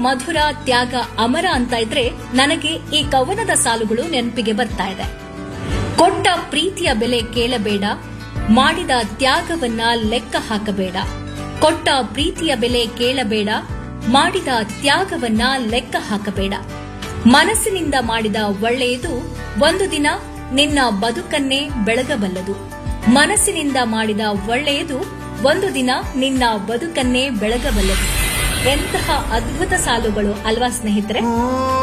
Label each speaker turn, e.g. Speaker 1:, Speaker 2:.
Speaker 1: ಮಧುರ ತ್ಯಾಗ ಅಮರ ಅಂತ ಇದ್ರೆ ನನಗೆ ಈ ಕವನದ ಸಾಲುಗಳು ನೆನಪಿಗೆ ಬರ್ತಾ ಇದೆ ಕೊಟ್ಟ ಪ್ರೀತಿಯ ಬೆಲೆ ಕೇಳಬೇಡ ಮಾಡಿದ ತ್ಯಾಗವನ್ನ ಲೆಕ್ಕ ಹಾಕಬೇಡ ಕೊಟ್ಟ ಪ್ರೀತಿಯ ಬೆಲೆ ಕೇಳಬೇಡ ಮಾಡಿದ ತ್ಯಾಗವನ್ನ ಲೆಕ್ಕ ಹಾಕಬೇಡ ಮನಸ್ಸಿನಿಂದ ಮಾಡಿದ ಒಳ್ಳೆಯದು ಒಂದು ದಿನ ನಿನ್ನ ಬದುಕನ್ನೇ ಬೆಳಗಬಲ್ಲದು ಮನಸ್ಸಿನಿಂದ ಮಾಡಿದ ಒಳ್ಳೆಯದು ಒಂದು ದಿನ ನಿನ್ನ ಬದುಕನ್ನೇ ಬೆಳಗಬಲ್ಲದು ಎಂತಹ ಅದ್ಭುತ ಸಾಲುಗಳು ಅಲ್ವಾ ಸ್ನೇಹಿತರೆ